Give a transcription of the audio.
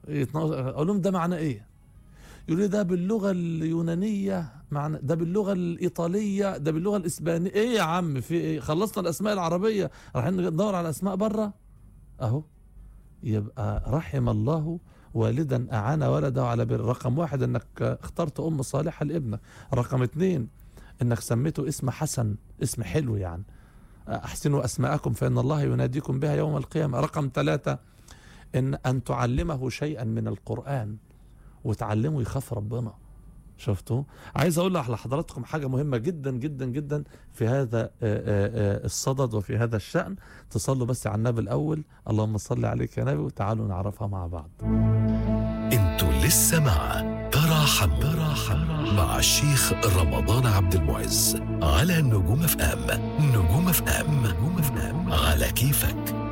اقول لهم ده معناه ايه يقول لي ده باللغه اليونانيه معنى ده باللغه الايطاليه ده باللغه الاسبانيه ايه يا عم في ايه خلصنا الاسماء العربيه رايحين ندور على اسماء بره اهو يبقى رحم الله والدا اعان ولده على بر رقم واحد انك اخترت ام صالحه لابنك رقم اتنين انك سميته اسم حسن اسم حلو يعني احسنوا اسماءكم فان الله يناديكم بها يوم القيامه رقم ثلاثة ان ان تعلمه شيئا من القران وتعلمه يخاف ربنا شفتوا عايز اقول لحضراتكم حاجه مهمه جدا جدا جدا في هذا آه، آه، آه، الصدد وفي هذا الشان تصلوا بس على النبي الاول اللهم صل عليك يا نبي وتعالوا نعرفها مع بعض انتوا لسه مع ترى حم ترى حم مع الشيخ رمضان عبد المعز على نجوم اف ام نجوم اف ام نجوم اف ام على كيفك